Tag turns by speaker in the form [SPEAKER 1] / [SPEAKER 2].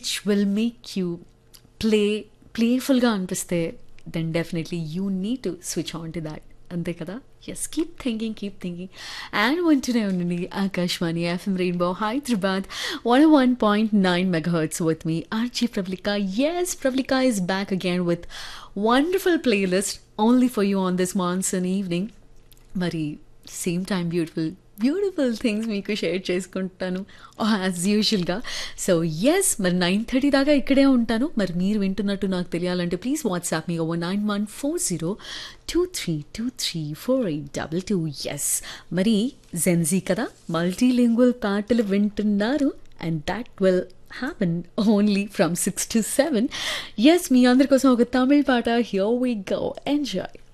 [SPEAKER 1] which will make you play ప్లేఫుల్గా అనిపిస్తే then definitely you need to switch on to that అంతే కదా yes keep thinking keep thinking and వింటూనే ఉండండి Akashvani F M rainbow Hyderabad one one point nine megahertz with me R J Pravalika yes Pravalika is back again with wonderful playlist only for you on this monsoon evening మరి same time beautiful beautiful things మీకు share చేసుకుంటాను as యూజువల్గా so yes మరి nine thirty దాకా ఇక్కడే ఉంటాను మరి మీరు వింటున్నట్టు నాకు తెలియాలంటే please WhatsApp me over nine one four zero two three two three four eight double two yes మరి జెన్జీ కదా మల్టీలింగ్వల్ పాటలు వింటున్నారు and that will happen only from six to seven yes మీ అందరి కోసం ఒక తమిళ్ పాట హియర్ వీ గో ఎంజాయ్